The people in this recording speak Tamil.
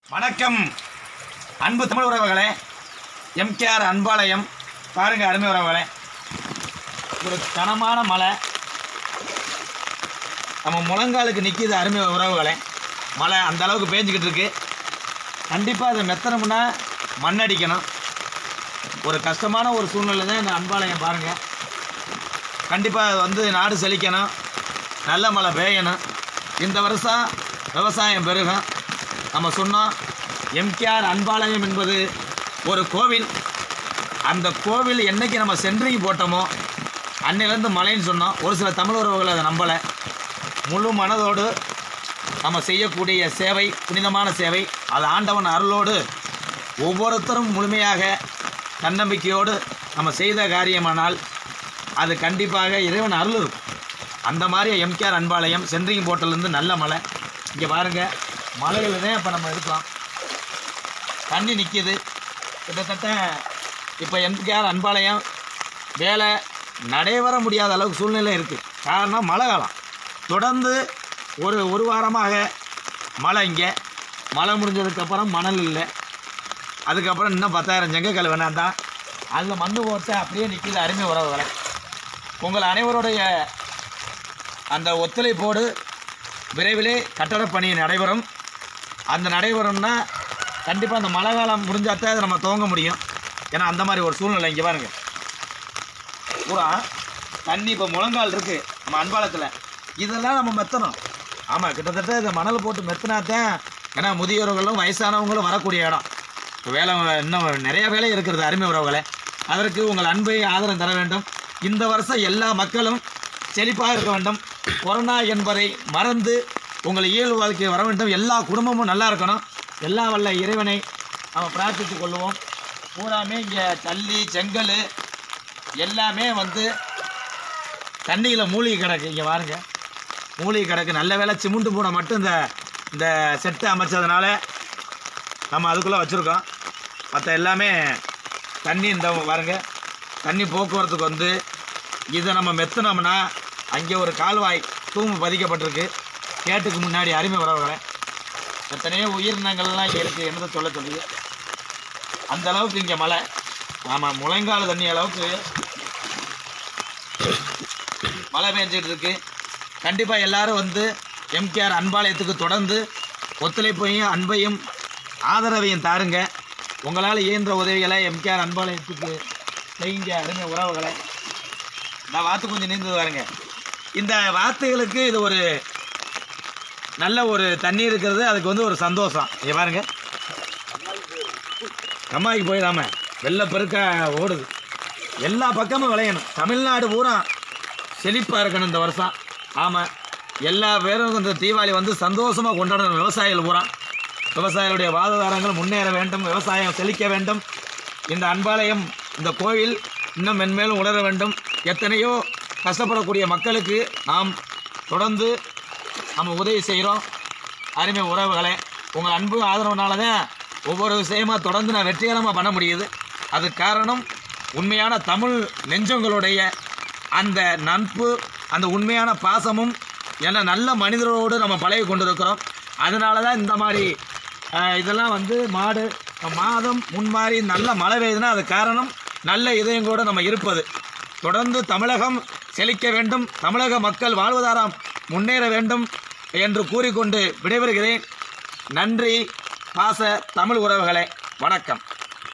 வணக்கம் அன்பு தமிழ் உறவுகளே எம்கேஆர் அன்பாலயம் பாருங்க அருமை உறவுகளே ஒரு கனமான மழை நம்ம முழங்காலுக்கு நிற்கிது அருமை உறவுகளே மழை அந்த அளவுக்கு பேஞ்சுக்கிட்டு இருக்கு கண்டிப்பாக அதை மெத்தனம்னா மண்ணடிக்கணும் ஒரு கஷ்டமான ஒரு சூழ்நிலை தான் இந்த அன்பாலயம் பாருங்கள் கண்டிப்பாக அது வந்து நாடு செழிக்கணும் நல்ல மழை பெய்யணும் இந்த வருஷம் விவசாயம் பெருகும் நம்ம சொன்னோம் எம்கேஆர் அன்பாலயம் என்பது ஒரு கோவில் அந்த கோவில் என்னைக்கு நம்ம சென்ட்ரிங் போட்டோமோ அன்னையிலேருந்து மழைன்னு சொன்னோம் ஒரு சில தமிழ் உறவுகள் அதை நம்பலை முழு மனதோடு நம்ம செய்யக்கூடிய சேவை புனிதமான சேவை அது ஆண்டவன் அருளோடு ஒவ்வொருத்தரும் முழுமையாக தன்னம்பிக்கையோடு நம்ம செய்த காரியமானால் அது கண்டிப்பாக இறைவன் அருள் இருக்கும் அந்த மாதிரி எம்கேஆர் அன்பாலயம் சென்ட்ரிங் போட்டிலேருந்து நல்ல மழை இங்கே பாருங்கள் மலையில் தான் இப்போ நம்ம இருக்கலாம் தண்ணி நிற்கிது கிட்டத்தட்ட இப்போ எம்கேஆர் அன்பாலயம் வேலை நடைபெற முடியாத அளவுக்கு சூழ்நிலை இருக்குது காரணம் மழை காலம் தொடர்ந்து ஒரு ஒரு வாரமாக மழை இங்கே மழை முடிஞ்சதுக்கப்புறம் மணல் இல்லை அதுக்கப்புறம் இன்னும் பத்தாயிரம் செங்கக்கல் வேணாந்தான் அதில் மண்ணு போட்டு அப்படியே நிற்கிது அருமை உறவுகளை உங்கள் அனைவருடைய அந்த ஒத்துழைப்போடு விரைவிலே கட்டடப் பணி நடைபெறும் அந்த நடைபெறும்னா கண்டிப்பாக அந்த மழை காலம் முடிஞ்சாத்தான் அதை நம்ம துவங்க முடியும் ஏன்னா அந்த மாதிரி ஒரு சூழ்நிலை இங்கே பாருங்க பூரா தண்ணி இப்போ முழங்கால் இருக்குது நம்ம அன்பாலத்தில் இதெல்லாம் நம்ம மெத்தணும் ஆமாம் கிட்டத்தட்ட இந்த மணல் போட்டு மெத்தினாத்தான் ஏன்னா முதியோர்களும் வயசானவங்களும் வரக்கூடிய இடம் இப்போ வேலை இன்னும் நிறைய வேலை இருக்கிறது அருமை உறவுகளை அதற்கு உங்கள் அன்பை ஆதரவு தர வேண்டும் இந்த வருஷம் எல்லா மக்களும் செழிப்பாக இருக்க வேண்டும் கொரோனா என்பதை மறந்து உங்கள் இயல்பு வாழ்க்கை வர வேண்டும் எல்லா குடும்பமும் நல்லா இருக்கணும் எல்லா வல்ல இறைவனை நம்ம பிரார்த்தித்துக் கொள்வோம் பூராமே இங்கே தள்ளி செங்கல் எல்லாமே வந்து தண்ணியில் மூழ்கி கிடக்கு இங்கே பாருங்க மூழ்கி கிடக்கு நல்ல வேலை சிமெண்ட் பூனை மட்டும் இந்த இந்த செட்டு அமைச்சதுனால நம்ம அதுக்குள்ளே வச்சுருக்கோம் மற்ற எல்லாமே தண்ணி இந்த பாருங்க தண்ணி போக்குவரத்துக்கு வந்து இதை நம்ம மெத்துனோம்னா அங்கே ஒரு கால்வாய் தூம்பு பதிக்கப்பட்டிருக்கு கேட்டுக்கு முன்னாடி அருமை உறவுகளை எத்தனையோ உயிரினங்கள்லாம் இங்கே இருக்குது என்னதை சொல்ல சொல்லுது அந்த அளவுக்கு இங்கே மழை ஆமாம் முழங்கால தண்ணி அளவுக்கு மழை பெஞ்சிட்டு இருக்கு கண்டிப்பாக எல்லாரும் வந்து எம்கேஆர் அன்பாலயத்துக்கு தொடர்ந்து ஒத்துழைப்பையும் அன்பையும் ஆதரவையும் தாருங்க உங்களால் இயன்ற உதவிகளை எம்கேஆர் அன்பாலயத்துக்கு செய்யுங்க அருமை உறவுகளை நான் வாத்து கொஞ்சம் நீந்தது பாருங்க இந்த வாத்துகளுக்கு இது ஒரு நல்ல ஒரு தண்ணி இருக்கிறது அதுக்கு வந்து ஒரு சந்தோஷம் இங்க பாருங்க கம்மாய்க்கு போயிடாம வெள்ள பெருக்க ஓடுது எல்லா பக்கமும் விளையணும் தமிழ்நாடு பூரா செழிப்பாக இருக்கணும் இந்த வருஷம் ஆமாம் எல்லா பேரும் இந்த தீபாவளி வந்து சந்தோஷமாக கொண்டாடணும் விவசாயிகள் பூரா விவசாயிகளுடைய வாழ்வாதாரங்கள் முன்னேற வேண்டும் விவசாயம் செழிக்க வேண்டும் இந்த அன்பாலயம் இந்த கோவில் இன்னும் மென்மேலும் உணர வேண்டும் எத்தனையோ கஷ்டப்படக்கூடிய மக்களுக்கு நாம் தொடர்ந்து நம்ம உதவி செய்கிறோம் அருமை உறவுகளே உங்கள் அன்பு ஆதரவுனால தான் ஒவ்வொரு விஷயமா தொடர்ந்து நான் வெற்றிகரமாக பண்ண முடியுது அது காரணம் உண்மையான தமிழ் நெஞ்சங்களுடைய அந்த நட்பு அந்த உண்மையான பாசமும் என நல்ல மனிதரோடு நம்ம பழகி கொண்டிருக்கிறோம் அதனால தான் இந்த மாதிரி ஆஹ், இதெல்லாம் வந்து மாடு மாதம் முன்மாறி நல்ல மழை பெய்யுதுன்னா அது காரணம் நல்ல இதயங்களோடு நம்ம இருப்பது தொடர்ந்து தமிழகம் செழிக்க வேண்டும் தமிழக மக்கள் வாழ்வதாரம் முன்னேற வேண்டும் என்று கூறிக்கொண்டு விடைபெறுகிறேன் நன்றி பாச தமிழ் உறவுகளே வணக்கம்